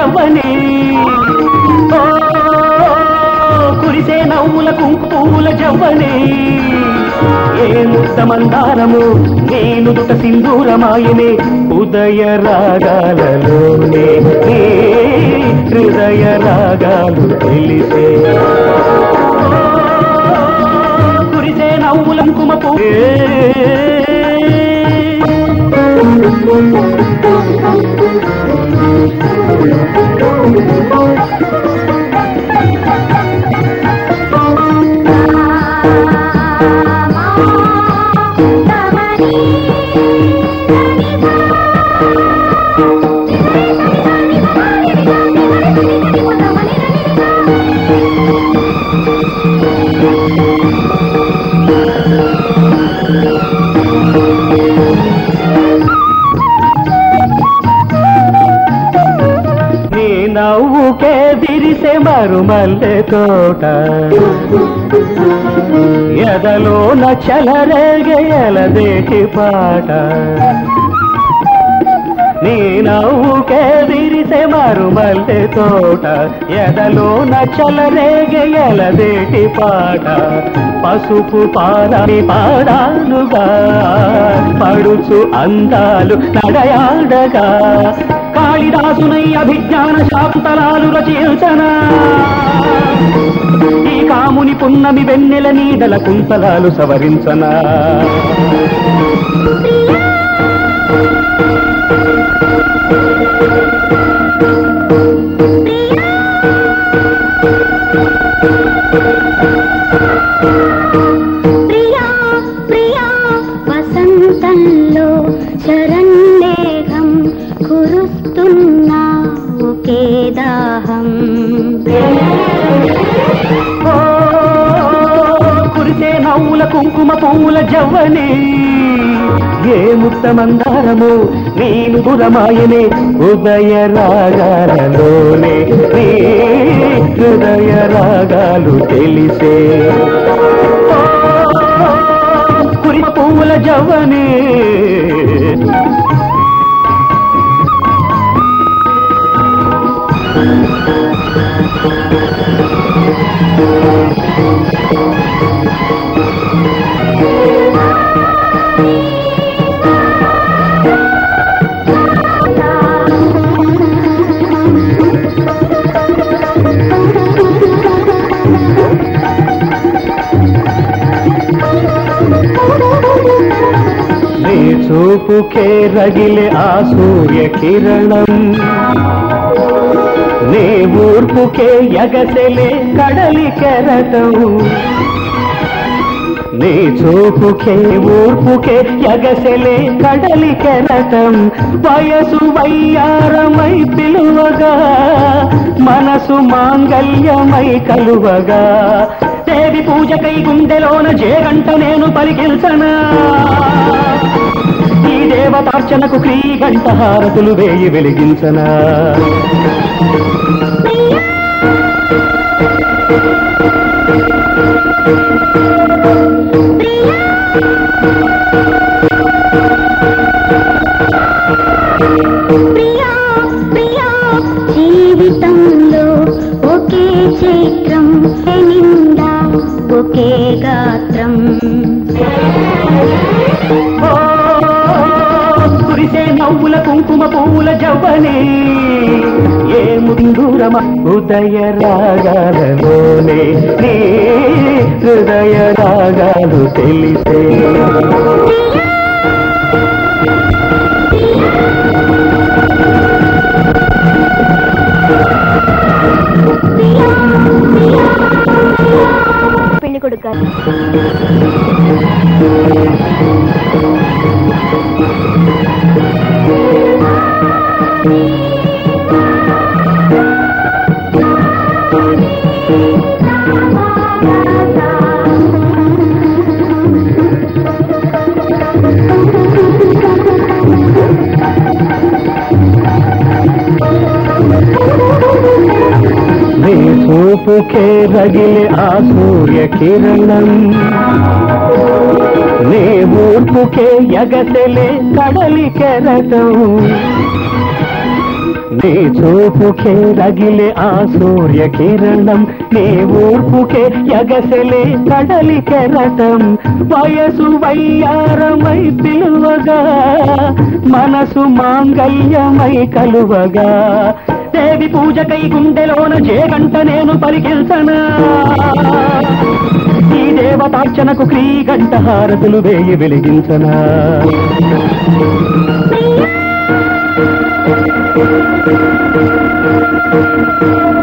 జవ్వని ఓ, కురిసే నవ్వుల కుంకు పువ్వుల జవ్వని ఏ ముద్ద మందారము నేను దుట సింధూరమాయనే ఉదయ రాగాలలోనే నీ హృదయ రాగాలు తెలిసే కురిసే నవ్వుల కుంకుమ పువ్వే నీ నవ్వుకే విరిసే మరుమల్లె తోట ఎదలోన చలరేగే ఎలదేటి పాట నీ నవ్వుకే విరిసే మరుమల్లె తోట ఎదలోన చలరేగే ఎలదేటి పాట పసుపు పాలని పాడానుగా పడుచు అందాలు నడయాడగా కాళిదాసునై అభిజ్ఞాన శాంతలాలు రచయించనా ఈ కాముని పున్నమి వెన్నెల నీడల కుంతలాలు సవరించనా ప్రియా ప్రియా వసంతంలో శరణ్మేఘం కురుస్తున్నా ఒకే దాహం ఓ, కురిసే నవ్వుల కుంకుమ పువ్వుల జవ్వని ఏ ముక్త మందారము నేను గురమాయనే ఉదయ రాగాలలోనే నీ హృదయ రాగాలు తెలిసే ఓ, కురి పువ్వుల జవ్వని నీ చూపుకే రగిలే ఆ సూర్య కిరణం నీ ఊర్పుకే ఎగసెలే కడలి కెరటం నీ చూపుకే ఊర్పుకే ఎగసెలే కడలి కెరటం వయసు వయ్యారమై పిలువగా మనసు మాంగల్యమై కలువగా దేవి పూజకై గుండెలోన జేగంట నేను పలికిల్చనా ఈ దేవతార్చనకు క్రీగంట హారతులు వేయి వెలిగించనా ప్రియా ప్రియా జీవితంలో ఒకే చైత్రం నిండా ఒకే గాత్రం ఓ, కురిసే నవ్వుల కుంకుమ పువ్వుల జవ్వని ఏ ముందూరమ ఉదయ రాగాలలోనే నీ హృదయ రాగాలు తెలిసే పెళ్లి కొడుకు గారు నీ చూపుకే రగిలే ఆ సూర్య కిరణం నీ ఊర్పుకే ఎగసెలే కడలి కెరటం నీ చూపుకే రగిలే ఆ సూర్య కిరణం నీ ఊర్పుకే ఎగసెలే కడలి కెరటం వయసు వయ్యారమై పిలువగా మనసు మాంగల్యమై కలువగా దేవి పూజకై గుండెలోన జేగంట నేను పలికిల్సనా ఈ దేవతార్చనకు క్రీగంట హారతులు వేయి వెలిగించనా ప్రియా